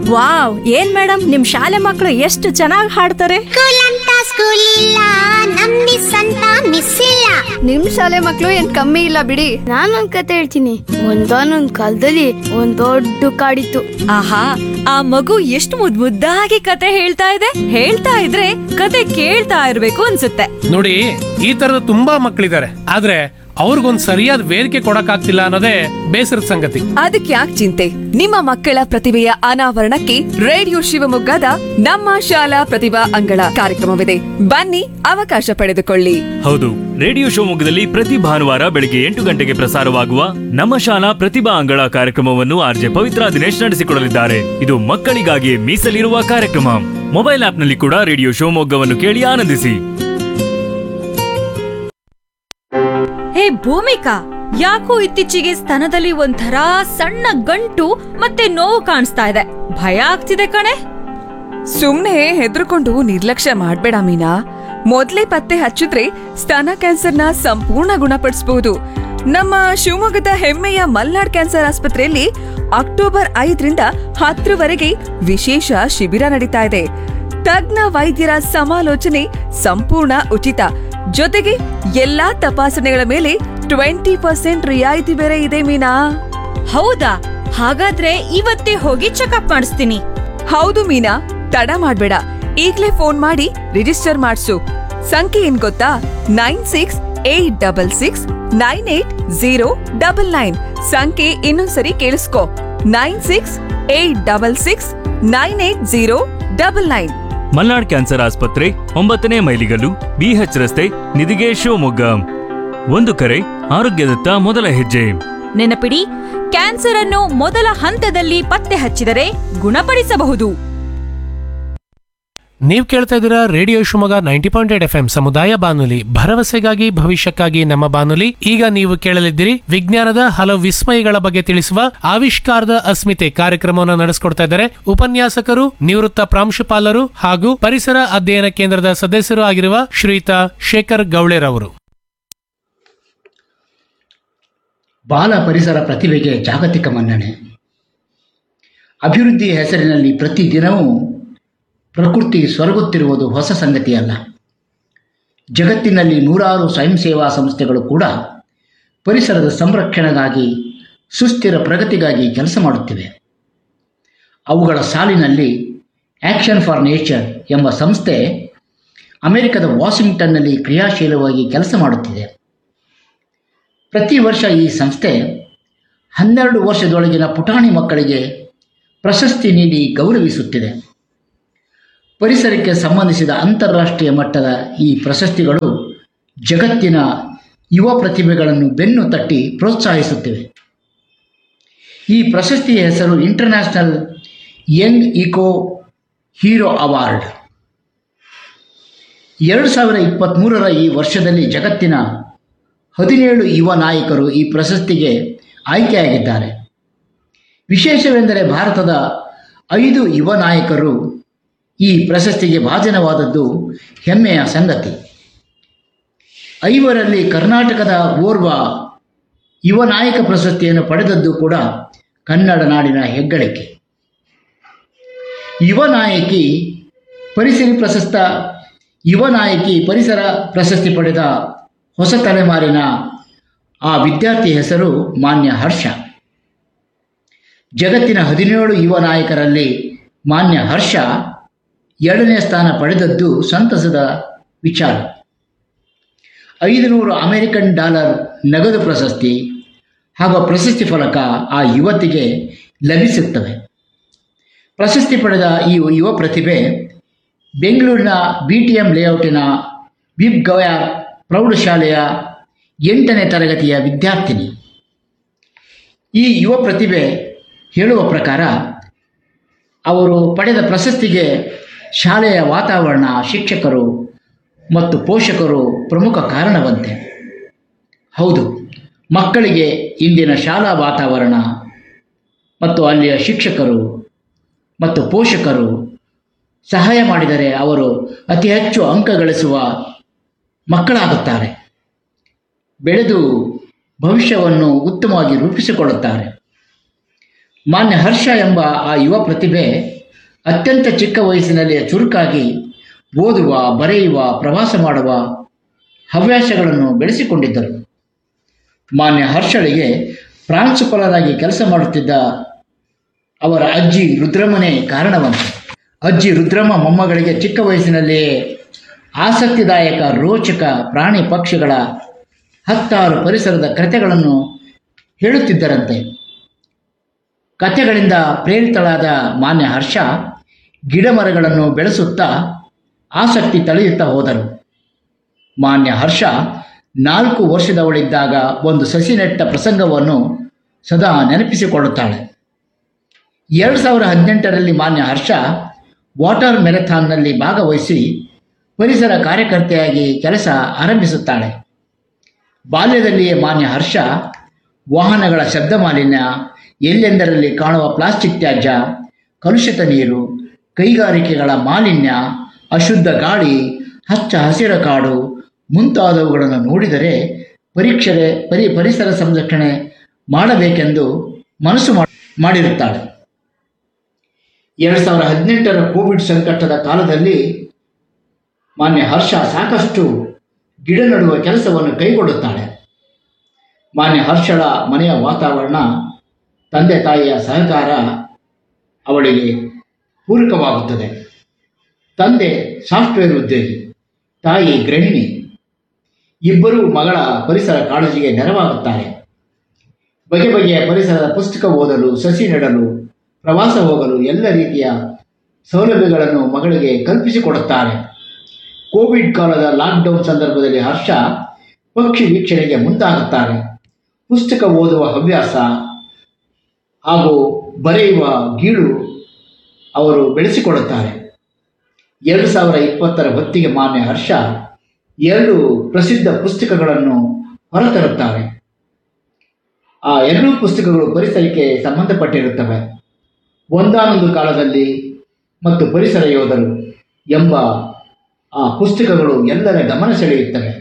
wow ಏನ್ madam ನಿಮ್ ಶಾಲೆ ಮಕ್ಕಳು ಎಷ್ಟು ಚೆನ್ನಾಗಿ ಹಾಡ್ತಾರೆ ಸ್ಕೂಲ್ ಅಂತ ಸ್ಕೂಲ್ ಇಲ್ಲ ನಮ್ ಮಿಸ್ ಅಂತ ಮಿಸ್ ಇಲ್ಲ ನಿಮ್ ಶಾಲೆ ಮಕ್ಳು ಏನ್ ಕಮ್ಮಿ ಇಲ್ಲ ಬಿಡಿ ನಾನೊಂದ್ ಕತೆ ಹೇಳ್ತೀನಿ ಒಂದಾನೊಂದ್ ಕಾಲದಲ್ಲಿ ಒಂದ್ ದೊಡ್ಡ ಕಾಡಿತ್ತು ಆಹಾ ಆ ಮಗು ಎಷ್ಟು ಮುದ್ ಮುದ್ದಾಗಿ ಕತೆ ಹೇಳ್ತಾ ಇದೆ ಹೇಳ್ತಾ ಇದ್ರೆ ಕತೆ ಕೇಳ್ತಾ ಇರ್ಬೇಕು ಅನ್ಸುತ್ತೆ ನೋಡಿ ಈ ತರದ ತುಂಬಾ ಮಕ್ಕಳಿದ್ದಾರೆ ಆದ್ರೆ ಅವ್ರಿಗೊಂದ್ ಸರಿಯಾದ ವೇದಿಕೆ ಕೊಡಕ್ಕಾಗ್ತಿಲ್ಲ ಅನ್ನೋದೇ ಬೇಸರದ ಸಂಗತಿ ಅದಕ್ಕೆ ಯಾಕೆ ಚಿಂತೆ ನಿಮ್ಮ ಮಕ್ಕಳ ಪ್ರತಿಭೆಯ ಅನಾವರಣಕ್ಕೆ ರೇಡಿಯೋ ಶಿವಮೊಗ್ಗದ ನಮ್ಮ ಶಾಲಾ ಪ್ರತಿಭಾ ಅಂಗಳ ಕಾರ್ಯಕ್ರಮವಿದೆ ಬನ್ನಿ ಅವಕಾಶ ಪಡೆದುಕೊಳ್ಳಿ ಹೌದು ರೇಡಿಯೋ ಶಿವಮೊಗ್ಗದಲ್ಲಿ ಪ್ರತಿ ಭಾನುವಾರ ಬೆಳಿಗ್ಗೆ ಎಂಟು ಗಂಟೆಗೆ ಪ್ರಸಾರವಾಗುವ ನಮ್ಮ ಶಾಲಾ ಪ್ರತಿಭಾ ಅಂಗಳ ಕಾರ್ಯಕ್ರಮವನ್ನು ಆರ್ಜೆ ಪವಿತ್ರ ದಿನೇಶ್ ನಡೆಸಿಕೊಡಲಿದ್ದಾರೆ ಇದು ಮಕ್ಕಳಿಗಾಗಿ ಮೀಸಲಿರುವ ಕಾರ್ಯಕ್ರಮ ಮೊಬೈಲ್ ಆಪ್ನಲ್ಲಿ ಕೂಡ ರೇಡಿಯೋ ಶಿವಮೊಗ್ಗವನ್ನು ಕೇಳಿ ಆನಂದಿಸಿ ಹೇ ಭೂಮಿಕಾ ಯಾಕೋ ಇತ್ತೀಚೆಗೆ ಸ್ತನದಲ್ಲಿ ಒಂಥರ ಸಣ್ಣ ಗಂಟು ಮತ್ತೆ ನೋವು ಕಾಣಿಸ್ತಾ ಇದೆ ಭಯ ಆಗ್ತಿದೆ ಕಣೆ ಸುಮ್ನೆ ಹೆದರ್ಕೊಂಡು ನಿರ್ಲಕ್ಷ್ಯ ಮಾಡ್ಬೇಡ ಮೀನಾ ಮೊದ್ಲೇ ಪತ್ತೆ ಹಚ್ಚಿದ್ರೆ ಸ್ತನ ಕ್ಯಾನ್ಸರ್ನ ಸಂಪೂರ್ಣ ಗುಣಪಡಿಸಬಹುದು ನಮ್ಮ ಶಿವಮೊಗ್ಗದ ಹೆಮ್ಮೆಯ ಮಲ್ನಾಡ್ ಕ್ಯಾನ್ಸರ್ ಆಸ್ಪತ್ರೆಯಲ್ಲಿ ಅಕ್ಟೋಬರ್ ಐದರಿಂದ ಹತ್ತರವರೆಗೆ ವಿಶೇಷ ಶಿಬಿರ ನಡೀತಾ ಇದೆ ತಜ್ಞ ವೈದ್ಯರ ಸಮಾಲೋಚನೆ ಸಂಪೂರ್ಣ ಉಚಿತ ಜೊತೆಗೆ ಎಲ್ಲಾ ತಪಾಸಣೆಗಳ ಮೇಲೆ ಟ್ವೆಂಟಿ ಪರ್ಸೆಂಟ್ ರಿಯಾಯಿತಿ ಬೇರೆ ಇದೆ ಮೀನಾ ಹೌದಾ ಹಾಗಾದ್ರೆ ಇವತ್ತೇ ಹೋಗಿ ಚೆಕಪ್ ಮಾಡಿಸ್ತೀನಿ ಹೌದು ಮೀನಾ ತಡ ಮಾಡ್ಬೇಡ ಈಗ್ಲೇ ಫೋನ್ ಮಾಡಿ ರಿಜಿಸ್ಟರ್ ಮಾಡ್ಸು ಸಂಖ್ಯೆ ಏನ್ ಗೊತ್ತಾ nine six eight double six nine eight zero double nine ಸಂಖ್ಯೆ ಇನ್ನೊಂದ್ಸರಿ ಕೇಳಿಸ್ಕೊ nine six eight double six nine eight zero double nine Malnad cancer ಆಸ್ಪತ್ರೆ ಒಂಬತ್ತನೇ ಮೈಲಿಗಲ್ಲು ಬಿಎಚ್ ರಸ್ತೆ ನಿಧಿಗೆ ಶಿವಮೊಗ್ಗ ಒಂದು ಕರೆ ಆರೋಗ್ಯದತ್ತ ಮೊದಲ ಹೆಜ್ಜೆ ನೆನಪಿಡಿ ಕ್ಯಾನ್ಸರ್ ಅನ್ನು ಮೊದಲ ಹಂತದಲ್ಲಿ ಪತ್ತೆ ಹಚ್ಚಿದರೆ ಗುಣಪಡಿಸಬಹುದು ನೀವ್ ಕೇಳ್ತಾ ಇದ್ದೀರಾ radio Shivamogga ninety point eight F M ಸಮುದಾಯ ಬಾನುಲಿ ಭರವಸೆಗಾಗಿ ಭವಿಷ್ಯಕ್ಕಾಗಿ ನಮ್ಮ ಬಾನುಲಿ ಈಗ ನೀವು ಕೇಳಲಿದ್ದೀರಿ ವಿಜ್ಞಾನದ ಹಲವು ವಿಸ್ಮಯಗಳ ಬಗ್ಗೆ ತಿಳಿಸುವ ಆವಿಷ್ಕಾರದ ಅಸ್ಮಿತೆ ಕಾರ್ಯಕ್ರಮವನ್ನು ನಡೆಸಿಕೊಡ್ತಾ ಇದ್ದಾರೆ ಉಪನ್ಯಾಸಕರು ನಿವೃತ್ತ ಪ್ರಾಂಶುಪಾಲರು ಹಾಗೂ ಪರಿಸರ ಅಧ್ಯಯನ ಕೇಂದ್ರದ ಸದಸ್ಯರು ಆಗಿರುವ ಶ್ರೀಯುತ ಶೇಖರ್ ಗೌಳೆರವರು ಬಾಲ ಪರಿಸರ ಪ್ರತಿಭೆಗೆ ಜಾಗತಿಕ ಮನ್ನಣೆ ಅಭಿವೃದ್ಧಿಯ ಹೆಸರಿನಲ್ಲಿ ಪ್ರತಿದಿನವೂ ಪ್ರಕೃತಿ ಸೊರಗುತ್ತಿರುವುದು ಹೊಸ ಸಂಗತಿಯಲ್ಲ ಜಗತ್ತಿನಲ್ಲಿ ನೂರಾರು ಸ್ವಯಂ ಸೇವಾ ಸಂಸ್ಥೆಗಳು ಕೂಡ ಪರಿಸರದ ಸಂರಕ್ಷಣೆಗಾಗಿ ಸುಸ್ಥಿರ ಪ್ರಗತಿಗಾಗಿ ಕೆಲಸ ಮಾಡುತ್ತಿವೆ ಅವುಗಳ ಸಾಲಿನಲ್ಲಿ ಆಕ್ಷನ್ ಫಾರ್ ನೇಚರ್ ಎಂಬ ಸಂಸ್ಥೆ ಅಮೆರಿಕದ ವಾಷಿಂಗ್ಟನ್ನಲ್ಲಿ ಕ್ರಿಯಾಶೀಲವಾಗಿ ಕೆಲಸ ಮಾಡುತ್ತಿದೆ ಪ್ರತಿ ವರ್ಷ ಈ ಸಂಸ್ಥೆ ಹನ್ನೆರಡು ವರ್ಷದೊಳಗಿನ ಪುಟಾಣಿ ಮಕ್ಕಳಿಗೆ ಪ್ರಶಸ್ತಿ ನೀಡಿ ಗೌರವಿಸುತ್ತಿದೆ ಪರಿಸರಕ್ಕೆ ಸಂಬಂಧಿಸಿದ ಅಂತಾರಾಷ್ಟ್ರೀಯ ಮಟ್ಟದ ಈ ಪ್ರಶಸ್ತಿಗಳು ಜಗತ್ತಿನ ಯುವ ಪ್ರತಿಭೆಗಳನ್ನು ಬೆನ್ನು ತಟ್ಟಿ ಪ್ರೋತ್ಸಾಹಿಸುತ್ತಿವೆ ಈ ಪ್ರಶಸ್ತಿಯ ಹೆಸರು international young eco hero award ಎರಡು ಸಾವಿರ ಇಪ್ಪತ್ತ್ಮೂರರ ಈ ವರ್ಷದಲ್ಲಿ ಜಗತ್ತಿನ ಹದಿನೇಳು ಯುವ ನಾಯಕರು ಈ ಪ್ರಶಸ್ತಿಗೆ ಆಯ್ಕೆಯಾಗಿದ್ದಾರೆ ವಿಶೇಷವೆಂದರೆ ಭಾರತದ ಐದು ಯುವ ನಾಯಕರು ಈ ಪ್ರಶಸ್ತಿಗೆ ಭಾಜನವಾದದ್ದು ಹೆಮ್ಮೆಯ ಸಂಗತಿ ಐವರಲ್ಲಿ ಕರ್ನಾಟಕದ ಓರ್ವ ಯುವ ನಾಯಕ ಪ್ರಶಸ್ತಿಯನ್ನು ಪಡೆದದ್ದು ಕೂಡ ಕನ್ನಡ ನಾಡಿನ ಹೆಗ್ಗಳಿಕೆ ಯುವ ನಾಯಕಿ ಪರಿಸರಿ ಪ್ರಶಸ್ತ ಯುವ ನಾಯಕಿ ಪರಿಸರ ಪ್ರಶಸ್ತಿ ಪಡೆದ ಹೊಸ ತಲೆಮಾರಿನ ಆ ವಿದ್ಯಾರ್ಥಿ ಹೆಸರು ಮಾನ್ಯ ಹರ್ಷ ಜಗತ್ತಿನ ಹದಿನೇಳು ಯುವ ನಾಯಕರಲ್ಲಿ ಮಾನ್ಯ ಹರ್ಷ ಎರಡನೇ ಸ್ಥಾನ ಪಡೆದದ್ದು ಸಂತಸದ ವಿಚಾರ ಐದು ನೂರು ಅಮೆರಿಕನ್ ಡಾಲರ್ ನಗದು ಪ್ರಶಸ್ತಿ ಹಾಗೂ ಪ್ರಶಸ್ತಿ ಫಲಕ ಆ ಯುವತಿಗೆ ಲಭಿಸುತ್ತವೆ ಪ್ರಶಸ್ತಿ ಪಡೆದ ಈ ಯುವ ಪ್ರತಿಭೆ ಬೆಂಗಳೂರಿನ ಬಿ ಟಿ ಎಂ ಲೇಔಟಿನ ಬಿಬ್ ಗವಯಾರ್ ಪ್ರೌಢಶಾಲೆಯ ಎಂಟನೇ ತರಗತಿಯ ವಿದ್ಯಾರ್ಥಿನಿ ಈ ಯುವ ಪ್ರತಿಭೆ ಹೇಳುವ ಪ್ರಕಾರ ಅವರು ಪಡೆದ ಪ್ರಶಸ್ತಿಗೆ ಶಾಲೆಯ ವಾತಾವರಣ ಶಿಕ್ಷಕರು ಮತ್ತು ಪೋಷಕರು ಪ್ರಮುಖ ಕಾರಣವಂತೆ ಹೌದು ಮಕ್ಕಳಿಗೆ ಇಂದಿನ ಶಾಲಾ ವಾತಾವರಣ ಮತ್ತು ಅಲ್ಲಿಯ ಶಿಕ್ಷಕರು ಮತ್ತು ಪೋಷಕರು ಸಹಾಯ ಮಾಡಿದರೆ ಅವರು ಅತಿ ಹೆಚ್ಚು ಅಂಕ ಗಳಿಸುವ ಮಕ್ಕಳಾಗುತ್ತಾರೆ ಬೆಳೆದು ಭವಿಷ್ಯವನ್ನು ಉತ್ತಮವಾಗಿ ರೂಪಿಸಿಕೊಳ್ಳುತ್ತಾರೆ ಮಾನ್ಯ ಹರ್ಷ ಎಂಬ ಆ ಯುವ ಪ್ರತಿಭೆ ಅತ್ಯಂತ ಚಿಕ್ಕ ವಯಸ್ಸಿನಲ್ಲಿ ಚುರುಕಾಗಿ ಓದುವ ಬರೆಯುವ ಪ್ರವಾಸ ಮಾಡುವ ಹವ್ಯಾಸಗಳನ್ನು ಬೆಳೆಸಿಕೊಂಡಿದ್ದರು ಮಾನ್ಯ ಹರ್ಷಳಿಗೆ ಪ್ರಾಂಶುಪಾಲರಾಗಿ ಕೆಲಸ ಮಾಡುತ್ತಿದ್ದ ಅವರ ಅಜ್ಜಿ ರುದ್ರಮನೆ ಕಾರಣವಂತ ಅಜ್ಜಿ ರುದ್ರಮ್ಮ ಮೊಮ್ಮಗಳಿಗೆ ಚಿಕ್ಕ ವಯಸ್ಸಿನಲ್ಲಿಯೇ ಆಸಕ್ತಿದಾಯಕ ರೋಚಕ ಪ್ರಾಣಿ ಪಕ್ಷಿಗಳ ಹತ್ತಾರು ಪರಿಸರದ ಕಥೆಗಳನ್ನು ಹೇಳುತ್ತಿದ್ದರಂತೆ ಕಥೆಗಳಿಂದ ಪ್ರೇರಿತಳಾದ ಮಾನ್ಯ ಹರ್ಷ ಗಿಡಮರಗಳನ್ನು ಬೆಳೆಸುತ್ತಾ ಆಸಕ್ತಿ ತಳೆಯುತ್ತಾ ಹೋದರು ಮಾನ್ಯ ಹರ್ಷ ನಾಲ್ಕು ವರ್ಷದವಳಿದ್ದಾಗ ಒಂದು ಸಸಿ ನೆಟ್ಟ ಪ್ರಸಂಗವನ್ನು ಸದಾ ನೆನಪಿಸಿಕೊಳ್ಳುತ್ತಾಳೆ ಎರಡು ಸಾವಿರ ಹದಿನೆಂಟರಲ್ಲಿ ಮಾನ್ಯ ಹರ್ಷ ವಾಟರ್ ಮೆರಥಾನ್ನಲ್ಲಿ ಭಾಗವಹಿಸಿ ಪರಿಸರ ಕಾರ್ಯಕರ್ತೆಯಾಗಿ ಕೆಲಸ ಆರಂಭಿಸುತ್ತಾಳೆ ಬಾಲ್ಯದಲ್ಲಿಯೇ ಮಾನ್ಯ ಹರ್ಷ ವಾಹನಗಳ ಶಬ್ದ ಮಾಲಿನ್ಯ ಎಲ್ಲೆಂದರಲ್ಲಿ ಕಾಣುವ ಪ್ಲಾಸ್ಟಿಕ್ ತ್ಯಾಜ್ಯ ಕಲುಷಿತ ನೀರು ಕೈಗಾರಿಕೆಗಳ ಮಾಲಿನ್ಯ ಅಶುದ್ಧ ಗಾಳಿ ಹಚ್ಚ ಹಸಿರ ಕಾಡು ಮುಂತಾದವುಗಳನ್ನು ನೋಡಿದರೆ ಪರೀಕ್ಷೆ ಪರಿ ಪರಿಸರ ಸಂರಕ್ಷಣೆ ಮಾಡಬೇಕೆಂದು ಮನಸ್ಸು ಮಾ- ಮಾಡಿರುತ್ತಾಳೆ ಎರಡು ಸಾವಿರದ ಹದಿನೆಂಟರ ಕೋವಿಡ್ ಸಂಕಟದ ಕಾಲದಲ್ಲಿ ಮಾನ್ಯ ಹರ್ಷ ಸಾಕಷ್ಟು ಗಿಡ ನೆಡುವ ಕೆಲಸವನ್ನು ಕೈಗೊಳ್ಳುತ್ತಾಳೆ ಮಾನ್ಯ ಹರ್ಷಳ ಮನೆಯ ವಾತಾವರಣ ತಂದೆ ತಾಯಿಯ ಸಹಕಾರ ಅವಳಿಗೆ ಪೂರಕವಾಗುತ್ತದೆ ತಂದೆ ಸಾಫ್ಟ್ವೇರ್ ಉದ್ಯೋಗಿ ತಾಯಿ ಗೃಹಿಣಿ ಇಬ್ಬರೂ ಮಗಳ ಪರಿಸರ ಕಾಳಜಿಗೆ ನೆರವಾಗುತ್ತಾರೆ ಬಗೆ ಬಗೆಯ ಪರಿಸರದ ಪುಸ್ತಕ ಓದಲು ಸಸಿ ನೆಡಲು ಪ್ರವಾಸ ಹೋಗಲು ಎಲ್ಲ ರೀತಿಯ ಸೌಲಭ್ಯಗಳನ್ನು ಮಗಳಿಗೆ ಕಲ್ಪಿಸಿಕೊಡುತ್ತಾರೆ ಕೋವಿಡ್ ಕಾಲದ ಲಾಕ್ಡೌನ್ ಸಂದರ್ಭದಲ್ಲಿ ಹರ್ಷ ಪಕ್ಷಿ ವೀಕ್ಷಣೆಗೆ ಮುಂದಾಗುತ್ತಾರೆ ಪುಸ್ತಕ ಓದುವ ಹವ್ಯಾಸ ಹಾಗೂ ಬರೆಯುವ ಗೀಳು ಅವರು ಬೆಳೆಸಿಕೊಡುತ್ತಾರೆ ಎರಡು ಸಾವಿರ ಇಪ್ಪತ್ತರ ಹೊತ್ತಿಗೆ ಮಾನ್ಯ ಹರ್ಷ ಎರಡು ಪ್ರಸಿದ್ಧ ಪುಸ್ತಕಗಳನ್ನು ಹೊರತರುತ್ತಾರೆ ಆ ಎರಡೂ ಪುಸ್ತಕಗಳು ಪರಿಸರಕ್ಕೆ ಸಂಬಂಧಪಟ್ಟಿರುತ್ತವೆ ಒಂದಾನೊಂದು ಕಾಲದಲ್ಲಿ ಮತ್ತು ಪರಿಸರ ಯೋಧರು ಎಂಬ ಆ ಪುಸ್ತಕಗಳು ಎಲ್ಲರ ಗಮನ ಸೆಳೆಯುತ್ತವೆ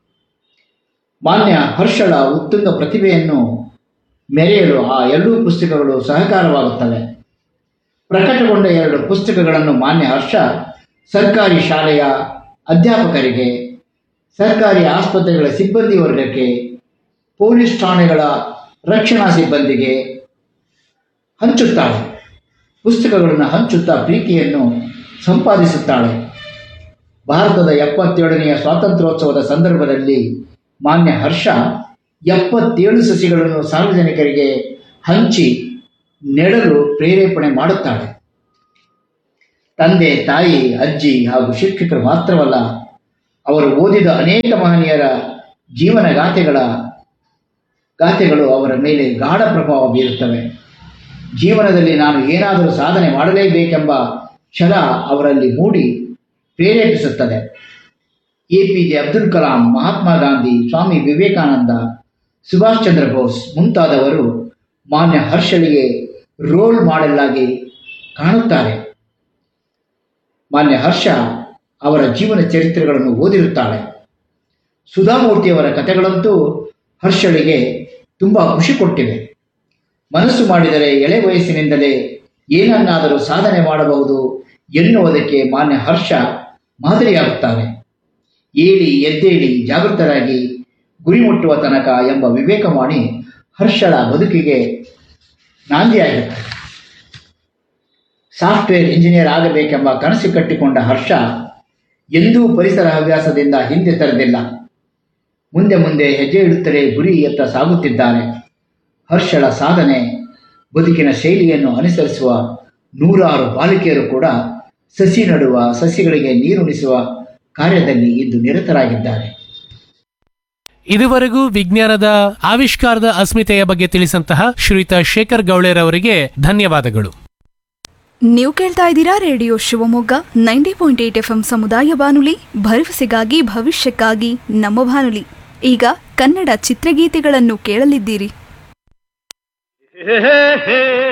ಮಾನ್ಯ ಹರ್ಷಳ ಉತ್ತುಂಗ ಪ್ರತಿಭೆಯನ್ನು ಮೆರೆಯಲು ಆ ಎರಡೂ ಪುಸ್ತಕಗಳು ಸಹಕಾರವಾಗುತ್ತವೆ ಪ್ರಕಟಗೊಂಡ ಎರಡು ಪುಸ್ತಕಗಳನ್ನು ಮಾನ್ಯ ಹರ್ಷ ಸರ್ಕಾರಿ ಶಾಲೆಯ ಅಧ್ಯಾಪಕರಿಗೆ ಸರ್ಕಾರಿ ಆಸ್ಪತ್ರೆಗಳ ಸಿಬ್ಬಂದಿ ವರ್ಗಕ್ಕೆ ಪೊಲೀಸ್ ಠಾಣೆಗಳ ರಕ್ಷಣಾ ಸಿಬ್ಬಂದಿಗೆ ಹಂಚುತ್ತಾಳೆ ಪುಸ್ತಕಗಳನ್ನು ಹಂಚುತ್ತಾ ಪ್ರೀತಿಯನ್ನು ಸಂಪಾದಿಸುತ್ತಾಳೆ ಭಾರತದ ಎಪ್ಪತ್ತೇಳನೆಯ ಸ್ವಾತಂತ್ರ್ಯೋತ್ಸವದ ಸಂದರ್ಭದಲ್ಲಿ ಮಾನ್ಯ ಹರ್ಷ ಎಪ್ಪತ್ತೇಳು ಸಸಿಗಳನ್ನು ಸಾರ್ವಜನಿಕರಿಗೆ ಹಂಚಿ ನೆಡಲು ಪ್ರೇರೇಪಣೆ ಮಾಡುತ್ತಾಳೆ ತಂದೆ ತಾಯಿ ಅಜ್ಜಿ ಹಾಗೂ ಶಿಕ್ಷಕರು ಮಾತ್ರವಲ್ಲ ಅವರು ಓದಿದ ಅನೇಕ ಮಹನೀಯರ ಜೀವನ ಗಾಥೆಗಳ ಗಾಥೆಗಳು ಅವರ ಮೇಲೆ ಗಾಢ ಪ್ರಭಾವ ಬೀರುತ್ತವೆ ಜೀವನದಲ್ಲಿ ನಾನು ಏನಾದರೂ ಸಾಧನೆ ಮಾಡಲೇಬೇಕೆಂಬ ಛಲ ಅವರಲ್ಲಿ ಮೂಡಿ ಪ್ರೇರೇಪಿಸುತ್ತದೆ A P J Abdul Kalam Mahatma Gandhi Swami Vivekananda Subhash Chandra Bose ಮುಂತಾದವರು ಮಾನ್ಯ ಹರ್ಷಳಿಗೆ ರೋಲ್ ಮಾಡೆಲ್ ಆಗಿ ಕಾಣುತ್ತಾರೆ ಮಾನ್ಯ ಹರ್ಷ ಅವರ ಜೀವನ ಚರಿತ್ರೆಗಳನ್ನು ಓದಿರುತ್ತಾಳೆ ಸುಧಾಮೂರ್ತಿಯವರ ಕಥೆಗಳಂತೂ ಹರ್ಷಳಿಗೆ ತುಂಬ ಖುಷಿ ಕೊಟ್ಟಿವೆ ಮನಸ್ಸು ಮಾಡಿದರೆ ಎಳೆ ವಯಸ್ಸಿನಿಂದಲೇ ಏನನ್ನಾದರೂ ಸಾಧನೆ ಮಾಡಬಹುದು ಎನ್ನುವುದಕ್ಕೆ ಮಾನ್ಯ ಹರ್ಷ ಮಾದರಿಯಾಗುತ್ತಾರೆ ಏಳಿ ಎದ್ದೇಳಿ ಜಾಗೃತರಾಗಿ ಗುರಿ ಮುಟ್ಟುವ ತನಕ ಎಂಬ ವಿವೇಕವಾಣಿ ಹರ್ಷಳ ಬದುಕಿಗೆ ನಾಂದಿಯಾಗಿರುತ್ತದೆ ಸಾಫ್ಟ್ವೇರ್ ಇಂಜಿನಿಯರ್ ಆಗಬೇಕೆಂಬ ಕನಸು ಕಟ್ಟಿಕೊಂಡ ಹರ್ಷ ಎಂದೂ ಪರಿಸರ ಹವ್ಯಾಸದಿಂದ ಹಿಂದೆ ಸರಿದಿಲ್ಲ ಮುಂದೆ ಮುಂದೆ ಹೆಜ್ಜೆ ಇಡುತ್ತಲೇ ಗುರಿಯತ್ತ ಸಾಗುತ್ತಿದ್ದಾರೆ ಹರ್ಷಳ ಸಾಧನೆ ಬದುಕಿನ ಶೈಲಿಯನ್ನು ಅನುಸರಿಸುವ ನೂರಾರು ಬಾಲಿಕೆಯರು ಕೂಡ ಸಸಿ ನಡುವ ಸಸಿಗಳಿಗೆ ನೀರುಣಿಸುವ ಕಾರ್ಯದಲ್ಲಿ ಇಂದು ನಿರತರಾಗಿದ್ದಾರೆ ಇದುವರೆಗೂ ವಿಜ್ಞಾನದ ಆವಿಷ್ಕಾರದ ಅಸ್ಮಿತೆಯ ಬಗ್ಗೆ ತಿಳಿಸಂತಹ ಶ್ರೀಯುತ ಶೇಖರ್ ಗೌಳೇರ್ ಅವರಿಗೆ ಧನ್ಯವಾದಗಳು ನೀವು ಕೇಳ್ತಾ ಇದ್ದೀರಾ radio Shivamogga ninety point eight F M ಸಮುದಾಯ ಬಾನುಲಿ ಭರವಸೆಗಾಗಿ ಭವಿಷ್ಯಕ್ಕಾಗಿ ನಮ್ಮ ಬಾನುಲಿ ಈಗ ಕನ್ನಡ ಚಿತ್ರಗೀತೆಗಳನ್ನು ಕೇಳಲಿದ್ದೀರಿ ಹೇ ಹೇ